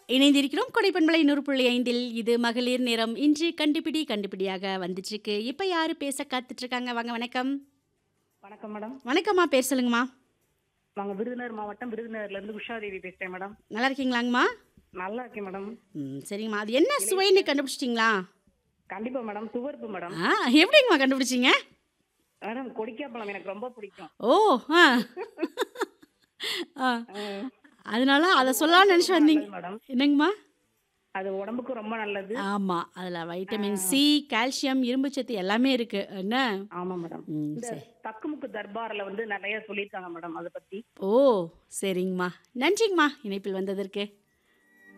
இணைந்திருக்கிறோம் கொடைப்பண்பலை நூறு புள்ளி ஐந்தில் இது மகளிர் நேரம் இன்று கண்டுபிடி கண்டுபிடியாக வந்துட்டுருக்கு இப்போ யாரு பேச காத்துட்டு இருக்காங்க வாங்க வணக்கம் வணக்கம் மேடம் வணக்கம்மா பேர் சொல்லுங்கம்மா நாங்க விருதுநகர் மாவட்டம் விருதுநகர்ல இருந்து உஷாதேவி பேசுறேன் மேடம் நல்லா இருக்கீங்களாங்கம்மா நல்லா இருக்கேன் மேடம் ம் சரிங்கம்மா அது என்ன சுவைன்னு கண்டுபிடிச்சிட்டிங்களா கண்டிப்பா மேடம் துவர்ப்பு மேடம் ஆ எப்படிங்கம்மா கண்டுபிடிச்சிங்க மேடம் கொடிக்காப்பழம் எனக்கு ரொம்ப பிடிக்கும் ஓ ஆ ஆ அதனால அதை சொல்லலாம்னு நினச்சி வந்தீங்க நல்லது மேடம் என்னங்கம்மா அது உடம்புக்கு ரொம்ப நல்லது ஆமாம் அதில் வைட்டமின் சி கால்சியம் இரும்புச்சத்து எல்லாமே இருக்கு என்ன ஆமா மேடம் ம் இந்த சரி தக்குமுக்கு தர்பார்ல வந்து நிறைய சொல்லியிருக்காங்க மேடம் அதை பத்தி ஓ சரிங்கம்மா நன்றிங்கம்மா இணைப்பில் வந்ததற்கு